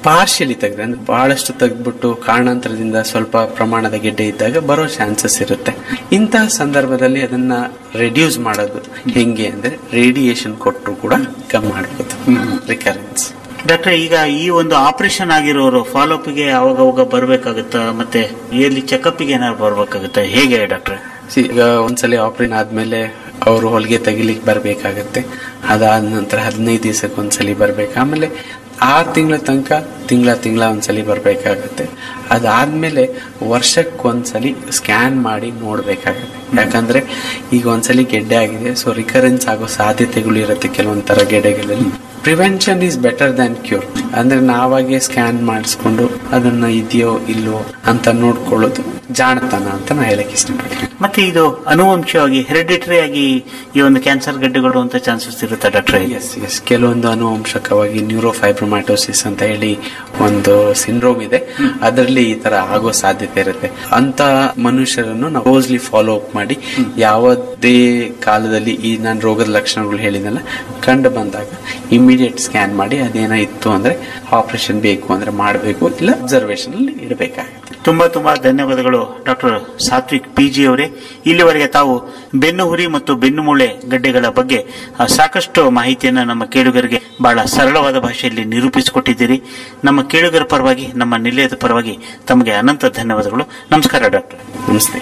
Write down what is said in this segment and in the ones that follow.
partially ತೆಗೆದ್ರೆ ಅಂದ್ರೆ ಬಹಳಷ್ಟು ತೆಗೆದ್ಬಿಟ್ಟು ಕಾರಣಾಂತರದಿಂದ ಸ್ವಲ್ಪ ಪ್ರಮಾಣದ ಗೆಡ್ಡೆ ಇದ್ದಾಗ ಬರೋ ಚಾನ್ಸಸ್ ಇರುತ್ತೆ ಇಂತಹ ಸಂದರ್ಭದಲ್ಲಿ ಅದನ್ನ ರೆಡ್ಯೂಸ್ ಮಾಡೋದು ಹೆಂಗೆ ಅಂದ್ರೆ ರೇಡಿಯೇಷನ್ ಕೊಟ್ಟರು ಕೂಡ ಕಮ್ಮಿ ಮಾಡ್ಬೋದು ರಿಕರೆನ್ಸ್ ಡಾಕ್ಟರ್ ಈಗ ಈ ಒಂದು ಆಪರೇಷನ್ ಆಗಿರೋರು ಫಾಲೋ ಗೆ ಅವಾಗ ಅವಾಗ ಬರ್ಬೇಕಾಗುತ್ತಾ ಮತ್ತೆ ಇಯರ್ಲಿ ಚೆಕಪ್ ಗೆ ಏನಾದ್ರು ಬರ್ಬೇಕಾಗುತ್ತಾ ಹೇಗೆ ಡಾಕ್ಟರ್ See, ಈಗ ಒಂದ್ಸಲಿ ಆಪರೇಷನ್ ಆದ್ಮೇಲೆ ಅವರು ಹೊಲಿಗೆ ತೆಗಿಲಿಕ್ಕೆ ಬರ್ಬೇಕಾಗತ್ತೆ ಅದಾದ ನಂತರ ಹದಿನೈದು ದಿವಸಕ್ಕೆ ಒಂದ್ಸಲಿ ಬರ್ಬೇಕು ಆಮೇಲೆ ಆರು ತಿಂಗಳ ತನಕ ತಿಂಗಳ ತಿಂಗಳ ಒಂದ್ಸಲಿ ಬರ್ಬೇಕಾಗತ್ತೆ ಅದಾದ್ಮೇಲೆ ವರ್ಷಕ್ಕೆ ಒಂದ್ಸಲಿ ಸ್ಕ್ಯಾನ್ ಮಾಡಿ ನೋಡ್ಬೇಕಾಗತ್ತೆ ಯಾಕಂದ್ರೆ ಈಗ ಒಂದ್ಸಲಿ ಗೆಡ್ಡೆ ಆಗಿದೆ ಸೊ ರಿಕರೆನ್ಸ್ ಆಗೋ ಸಾಧ್ಯತೆಗಳು ಇರುತ್ತೆ ಕೆಲವೊಂದ್ ತರ ಗೆಡ್ಡೆಗಳಲ್ಲಿ prevention is better than cure ಅಂದ್ರೆ ನಾವಾಗೆ ಸ್ಕ್ಯಾನ್ ಮಾಡಿಸ್ಕೊಂಡು ಅದನ್ನ ಇದೆಯೋ ಇಲ್ವೋ ಅಂತ ನೋಡ್ಕೊಳ್ಳೋದು ಜಾಣತನ ಅಂತ ನಾ ಹೇಳಕ್ ಇಷ್ಟಪಡ್ತೀನಿ ಮತ್ತೆ ಇದು ಅನುವಂಶವಾಗಿ ಹೆರಿಡಿಟರಿ ಆಗಿ ಈ ಒಂದು ಕ್ಯಾನ್ಸರ್ ಗಡ್ಡೆಗಳು ಅಂತ ಚಾನ್ಸಸ್ ಇರುತ್ತಾ ಡಾಕ್ಟರ್ ಎಸ್ ಎಸ್ ಕೆಲವೊಂದು ಅನುವಂಶಕವಾಗಿ ನ್ಯೂರೋಫೈಬ್ರೊಮ್ಯಾಟೋಸಿಸ್ ಅಂತ ಹೇಳಿ ಒಂದು ಸಿಂಡ್ರೋಮ್ ಇದೆ ಅದರಲ್ಲಿ ಈ ತರ ಆಗೋ ಸಾಧ್ಯತೆ ಇರುತ್ತೆ ಅಂತ ಮನುಷ್ಯರನ್ನು ನಾವು ಕ್ಲೋಸ್ಲಿ ಫಾಲೋ ಅಪ್ ಮಾಡಿ ಯಾವುದೇ ಕಾಲದಲ್ಲಿ ಈ ನಾನು ರೋಗದ ಲಕ್ಷಣಗಳು ಹೇಳಿದ್ನಲ್ಲ ಕಂಡು ಬಂದಾಗ ಇಮಿಡಿಯೇಟ್ ಸ್ಕ್ಯಾನ್ ಮಾಡಿ ಅದೇನೋ ಇತ್ತು ಅಂದ್ರೆ ಆಪರೇಷನ್ ಬೇಕು ಅಂದ್ರೆ ಮಾಡಬೇಕು ಇಲ್ಲ ಅಬ್ಸರ್ವೇಷನ್ ಅಲ್ಲಿ ಇಡಬೇಕಾಗುತ್ತೆ ತುಂಬಾ ತುಂಬಾ ಧನ್ಯವಾದಗಳು ಡಾಕ್ಟರ್ ಸಾತ್ವಿಕ್ ಪಿ ಜಿ ಅವರೇ ಇಲ್ಲಿವರೆಗೆ ತಾವು ಬೆನ್ನು ಹುರಿ ಮತ್ತು ಬೆನ್ನು ಮೂಳೆ ಗಡ್ಡೆಗಳ ಬಗ್ಗೆ ಆ, ಸಾಕಷ್ಟು ಮಾಹಿತಿಯನ್ನ ನಮ್ಮ ಕೇಳುಗರಿಗೆ ಬಹಳ ಸರಳವಾದ ಭಾಷೆಯಲ್ಲಿ ನಿರೂಪಿಸಿಕೊಟ್ಟಿದ್ದೀರಿ ನಮ್ಮ ಕೇಳುಗರ ಪರವಾಗಿ ನಮ್ಮ ನಿಲಯದ ಪರವಾಗಿ ತಮಗೆ ಅನಂತ ಧನ್ಯವಾದಗಳು ನಮಸ್ಕಾರ ಡಾಕ್ಟರ್ ನಮಸ್ತೆ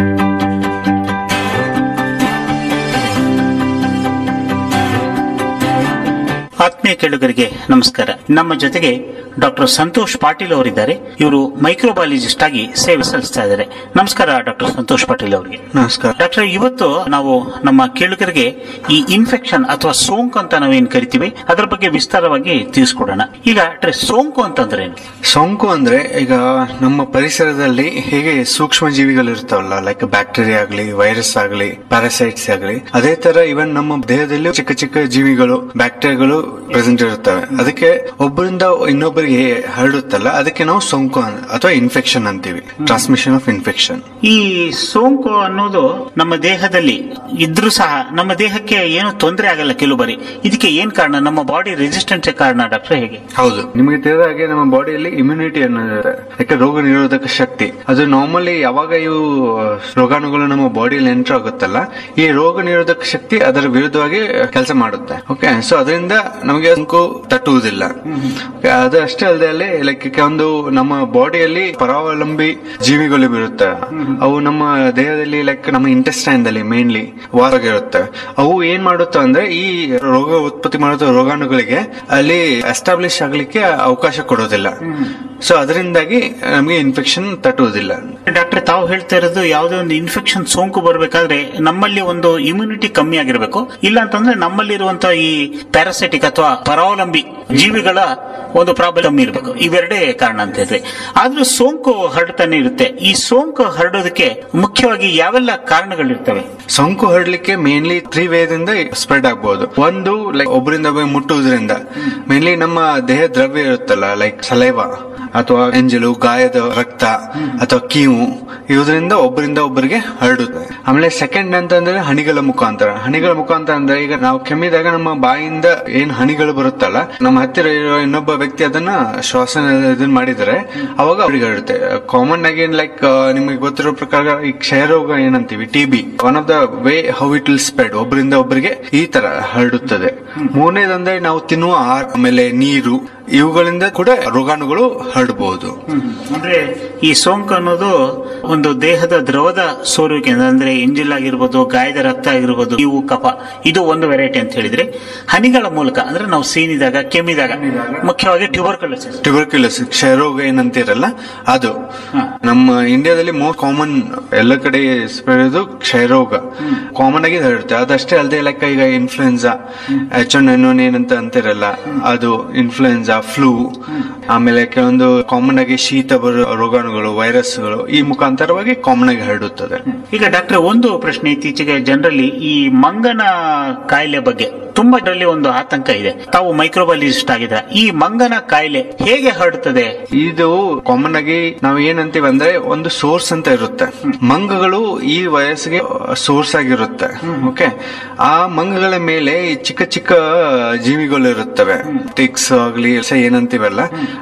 ಆತ್ಮೀಯ ಕೇಳುಗರಿಗೆ ನಮಸ್ಕಾರ ನಮ್ಮ ಜೊತೆಗೆ ಡಾಕ್ಟರ್ ಸಂತೋಷ್ ಪಾಟೀಲ್ ಅವರಿದ್ದಾರೆ ಇವರು ಮೈಕ್ರೋಬಯಾಲಜಿಸ್ಟ್ ಆಗಿ ಸೇವೆ ಸಲ್ಲಿಸ್ತಾ ಇದ್ದಾರೆ ನಮಸ್ಕಾರ ಡಾಕ್ಟರ್ ಸಂತೋಷ್ ಪಾಟೀಲ್ ಅವರಿಗೆ ನಮಸ್ಕಾರ ಡಾಕ್ಟರ್ ಇವತ್ತು ನಾವು ನಮ್ಮ ಕೇಳುಗರಿಗೆ ಈ ಇನ್ಫೆಕ್ಷನ್ ಅಥವಾ ಸೋಂಕು ಅಂತ ನಾವೇನ್ ಕರಿತೀವಿ ಅದರ ಬಗ್ಗೆ ವಿಸ್ತಾರವಾಗಿ ತಿಳಿಸ್ಕೊಡೋಣ ಈಗ ಡಾಕ್ಟರ್ ಸೋಂಕು ಅಂತಂದ್ರೆ ಏನು ಸೋಂಕು ಅಂದ್ರೆ ಈಗ ನಮ್ಮ ಪರಿಸರದಲ್ಲಿ ಹೇಗೆ ಸೂಕ್ಷ್ಮ ಜೀವಿಗಳು ಇರ್ತಾವಲ್ಲ ಲೈಕ್ ಬ್ಯಾಕ್ಟೀರಿಯಾ ಆಗಲಿ ವೈರಸ್ ಆಗಲಿ ಪ್ಯಾರಾಸೈಟ್ಸ್ ಆಗಲಿ ಅದೇ ತರ ಇವನ್ ನಮ್ಮ ದೇಹದಲ್ಲಿ ಚಿಕ್ಕ ಚಿಕ್ಕ ಜೀವಿಗಳು ಬ್ಯಾಕ್ಟೀರಿಯಾಗಳು ಪ್ರೆಸೆಂಟ್ ಇರುತ್ತವೆ ಅದಕ್ಕೆ ಒಬ್ಬರಿಂದ ಇನ್ನೊಬ್ಬರಿಗೆ ಹರಡುತ್ತಲ್ಲ ಅದಕ್ಕೆ ನಾವು ಸೋಂಕು ಅನ್- ಅಥವಾ ಇನ್ಫೆಕ್ಷನ್ ಅಂತೀವಿ ಟ್ರಾನ್ಸ್ಮಿಷನ್ ಆಫ್ ಇನ್ಫೆಕ್ಷನ್ ಈ ಸೋಂಕು ಅನ್ನೋದು ನಮ್ಮ ದೇಹದಲ್ಲಿ ಇದ್ರೂ ಸಹ ನಮ್ಮ ದೇಹಕ್ಕೆ ಏನು ತೊಂದರೆ ಆಗಲ್ಲ ಕೆಲವು ಬಾರಿ ಇದಕ್ಕೆ ಏನ್ ಕಾರಣ ನಮ್ಮ ಬಾಡಿ ರೆಸಿಸ್ಟೆನ್ಸ್ ಕಾರಣ ಡಾಕ್ಟರ್ ಹೇಗೆ ಹೌದು ನಿಮಗೆ ತಿಳಿದ ಹಾಗೆ ನಮ್ಮ ಬಾಡಿಯಲ್ಲಿ ಇಮ್ಯುನಿಟಿ ಅನ್ನೋದಿದೆ ಯಾಕೆ ರೋಗ ನಿರೋಧಕ ಶಕ್ತಿ ಅದು ನಾರ್ಮಲಿ ಯಾವಾಗ ಇವು ರೋಗಾಣುಗಳು ನಮ್ಮ ಬಾಡಿಯಲ್ಲಿ ಎಂಟರ್ ಆಗುತ್ತಲ್ಲ ಈ ರೋಗ ನಿರೋಧಕ ಶಕ್ತಿ ಅದರ ವಿರುದ್ಧವಾಗಿ ಕೆಲಸ ಮಾಡುತ್ತೆ ಓಕೆ ಸೊ ಅದರಿಂದ ನಮಗೆ ಸೋಂಕು ತಟ್ಟುವುದಿಲ್ಲ Okay, ಅದು ಅಷ್ಟೇ ಅಲ್ಲದೆ ಅಲ್ಲಿ ಲೈಕ್ ಒಂದು ನಮ್ಮ ಬಾಡಿಯಲ್ಲಿ ಪರಾವಲಂಬಿ ಜೀವಿಗಳು ಇರುತ್ತೆ ಅವು ನಮ್ಮ ದೇಹದಲ್ಲಿ ಲೈಕ್ ನಮ್ಮ ಇಂಟೆಸ್ಟೈನ್ ದಲ್ಲಿ ಮೇನ್ಲಿ ವಾರವಾಗಿರುತ್ತೆ ಅವು ಏನ್ ಮಾಡುತ್ತೆ ಅಂದ್ರೆ ಈ ರೋಗ ಉತ್ಪತ್ತಿ ಮಾಡುತ್ತ ರೋಗಾಣುಗಳಿಗೆ ಅಲ್ಲಿ ಎಸ್ಟಾಬ್ಲಿಷ್ ಆಗ್ಲಿಕ್ಕೆ ಅವಕಾಶ ಕೊಡೋದಿಲ್ಲ ಸೊ ಅದರಿಂದಾಗಿ ನಮಗೆ ಇನ್ಫೆಕ್ಷನ್ ತಟ್ಟುವುದಿಲ್ಲ ಡಾಕ್ಟರ್ ತಾವು ಹೇಳ್ತಾ ಇರೋದು ಯಾವುದೇ ಒಂದು ಇನ್ಫೆಕ್ಷನ್ ಸೋಂಕು ಬರಬೇಕಾದ್ರೆ ನಮ್ಮಲ್ಲಿ ಒಂದು ಇಮ್ಯುನಿಟಿ ಕಮ್ಮಿ ಆಗಿರಬೇಕು ಇಲ್ಲ ಅಂತಂದ್ರೆ ನಮ್ಮಲ್ಲಿರುವಂತಹ ಈ ಪ್ಯಾರಾಸೈಟಿಕ್ ಅಥವಾ ಪರಾವಲಂಬಿ ಜೀವಿಗಳ ಒಂದು ಪ್ರಾಬ್ಲಮ್ ಕಮ್ಮಿ ಇರಬೇಕು ಇವೆರಡೇ ಕಾರಣ ಅಂತ ಹೇಳಿದ್ರೆ ಆದ್ರೂ ಸೋಂಕು ಹರಡ್ತಾನೆ ಇರುತ್ತೆ ಈ ಸೋಂಕು ಹರಡೋದಕ್ಕೆ ಮುಖ್ಯವಾಗಿ ಯಾವೆಲ್ಲ ಕಾರಣಗಳಿರ್ತವೆ ಸೋಂಕು ಹರಡ್ಲಿಕ್ಕೆ ಮೇನ್ಲಿ ತ್ರೀ ವೇದಿಂದ ಸ್ಪ್ರೆಡ್ ಆಗ್ಬಹುದು ಒಂದು ಲೈಕ್ ಒಬ್ಬರಿಂದ ಒಬ್ಬರಿಗೆ ಮುಟ್ಟುವುದರಿಂದ ಮೇನ್ಲಿ ನಮ್ಮ ದೇಹ ದ್ರವ್ಯ ಇರುತ್ತಲ್ಲ ಲೈಕ್ ಸಲೈವ ಅಥವಾ ಎಂಜಲು ಗಾಯದ ರಕ್ತ ಅಥವಾ ಕೀವು ಇವುದರಿಂದ ಒಬ್ಬರಿಂದ ಒಬ್ಬರಿಗೆ ಹರಡುತ್ತೆ ಆಮೇಲೆ ಸೆಕೆಂಡ್ ಅಂತಂದ್ರೆ ಹನಿಗಳ ಮುಖಾಂತರ ಹನಿಗಳ ಮುಖಾಂತರ ಅಂದ್ರೆ ಈಗ ನಾವು ಕೆಮ್ಮಿದಾಗ ನಮ್ಮ ಬಾಯಿಂದ ಏನ್ ಹನಿಗಳು ಬರುತ್ತಲ್ಲ ನಮ್ಮ ಹತ್ತಿರ ಇರೋ ಇನ್ನೊಬ್ಬ ವ್ಯಕ್ತಿ ಅದನ್ನ ಶ್ವಾಸ ಇದನ್ನ ಮಾಡಿದರೆ ಅವಾಗ ಅವ್ರಿಗೆ ಹರಡುತ್ತೆ ಕಾಮನ್ ಆಗಿ ಲೈಕ್ ನಿಮಗೆ ಗೊತ್ತಿರೋ ಪ್ರಕಾರ ಈ ಕ್ಷಯರೋಗ ಏನಂತೀವಿ T B one of the way how it will spread ಒಬ್ಬರಿಂದ ಒಬ್ಬರಿಗೆ ಈ ತರ ಹರಡುತ್ತದೆ ಮೂರನೇದಂದ್ರೆ ನಾವು ತಿನ್ನುವ ಆಹಾರ ಆಮೇಲೆ ನೀರು ಇವುಗಳಿಂದ ಕೂಡ ರೋಗಾಣುಗಳು ಹರಡಬಹುದು ಅಂದ್ರೆ ಈ ಸೋಂಕು ಅನ್ನೋದು ಒಂದು ದೇಹದ ದ್ರವದ ಸೋರುವಿಕೆ ಅಂದ್ರೆ ಎಂಜಿಲ್ ಆಗಿರ್ಬೋದು ಗಾಯದ ರಕ್ತ ಆಗಿರ್ಬೋದು ಇವು ಕಫ ಇದು ಒಂದು ವೆರೈಟಿ ಅಂತ ಹೇಳಿದ್ರೆ ಹನಿಗಳ ಮೂಲಕ ಅಂದ್ರೆ ನಾವು ಸೀನಿದಾಗ ಕೆಮ್ಮಿದಾಗ ಮುಖ್ಯವಾಗಿ ಟ್ಯೂಬರ್ಕುಲೋಸಿಸ್ ಟ್ಯೂಬರ್ಕ್ಯುಲಸ್ ಕ್ಷಯರೋಗ ಏನಂತೀರಲ್ಲ ಅದು ನಮ್ಮ ಇಂಡಿಯಾದಲ್ಲಿ ಮೋಸ್ಟ್ ಕಾಮನ್ ಎಲ್ಲ ಕಡೆ ಸ್ಪ್ರೆಡ್ ಕ್ಷಯರೋಗ ಕಾಮನ್ ಆಗಿ ಹರಡುತ್ತೆ ಅದಷ್ಟೇ ಅಲ್ಲದೆ ಲೈಕ್ ಈಗ influenza H one N one ಏನಂತ ಅಂತಿರಲ್ಲ ಅದು ಇನ್ಫ್ಲುಯೆನ್ಸಾ ಫ್ಲೂ ಆಮೇಲೆ ಕೆಲವೊಂದು ಕಾಮನ್ ಆಗಿ ಶೀತ ಬರೋ ರೋಗಾಣುಗಳು ವೈರಸ್ಗಳು ಈ ಮುಖಾಂತರವಾಗಿ ಕಾಮನ್ ಆಗಿ ಹರಡುತ್ತದೆ ಈಗ ಡಾಕ್ಟರ್ ಒಂದು ಪ್ರಶ್ನೆ ಇತ್ತೀಚೆಗೆ ಜನರಲ್ಲಿ ಈ ಮಂಗನ ಕಾಯಿಲೆ ಬಗ್ಗೆ ತುಂಬಾ ಇದರಲ್ಲಿ ಒಂದು ಆತಂಕ ಇದೆ ತಾವು ಮೈಕ್ರೋಬಯಾಲಜಿಸ್ಟ್ ಆಗಿದ್ರೆ ಈ ಮಂಗನ ಕಾಯಿಲೆ ಹೇಗೆ ಹರಡುತ್ತದೆ ಇದು ಕಾಮನ್ ಆಗಿ ನಾವು ಏನಂತೀವಿ ಅಂದ್ರೆ ಒಂದು ಸೋರ್ಸ್ ಅಂತ ಇರುತ್ತೆ ಮಂಗಗಳು ಈ ವಯಸ್ಸಿಗೆ ಸೋರ್ಸ್ ಆಗಿರುತ್ತೆ ಓಕೆ ಆ ಮಂಗಗಳ ಮೇಲೆ ಈ ಚಿಕ್ಕ ಚಿಕ್ಕ ಜೀವಿಗಳು ಇರುತ್ತವೆ ಟಿಕ್ಸ್ ಆಗ್ಲಿ ಏನಂತೀವಲ್ಲ